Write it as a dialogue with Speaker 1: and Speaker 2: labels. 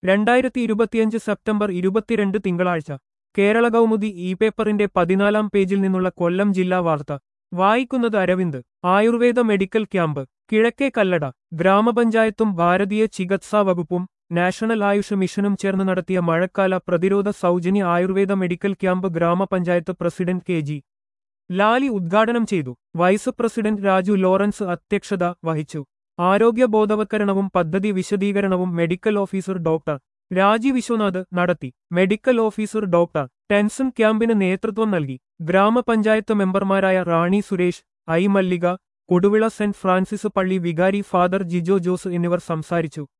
Speaker 1: രണ്ടായിരത്തി ഇരുപത്തിയഞ്ച് സെപ്റ്റംബർ ഇരുപത്തിരണ്ട് തിങ്കളാഴ്ച കേരള കൗമുദി ഇ പേപ്പറിന്റെ പതിനാലാം പേജിൽ നിന്നുള്ള കൊല്ലം ജില്ലാ വാർത്ത വായിക്കുന്നത് അരവിന്ദ് ആയുർവേദ മെഡിക്കൽ ക്യാമ്പ് കിഴക്കേ കല്ലട ഗ്രാമപഞ്ചായത്തും ഭാരതീയ ചികിത്സാ വകുപ്പും നാഷണൽ ആയുഷ് മിഷനും ചേർന്ന് നടത്തിയ മഴക്കാല പ്രതിരോധ സൗജന്യ ആയുർവേദ മെഡിക്കൽ ക്യാമ്പ് ഗ്രാമപഞ്ചായത്ത് പ്രസിഡന്റ് കെ ജി ലാലി ഉദ്ഘാടനം ചെയ്തു വൈസ് പ്രസിഡന്റ് രാജു ലോറൻസ് അധ്യക്ഷത വഹിച്ചു ആരോഗ്യ ബോധവത്കരണവും പദ്ധതി വിശദീകരണവും മെഡിക്കൽ ഓഫീസർ ഡോക്ടർ രാജി വിശ്വനാഥ് നടത്തി മെഡിക്കൽ ഓഫീസർ ഡോക്ടർ ടെൻസൺ ക്യാമ്പിന് നേതൃത്വം നൽകി ഗ്രാമപഞ്ചായത്ത് മെമ്പർമാരായ Rani Suresh I Mallika Koduvila saint Francis പള്ളി വികാരി ഫാദർ ജിജോ ജോസ് എന്നിവർ സംസാരിച്ചു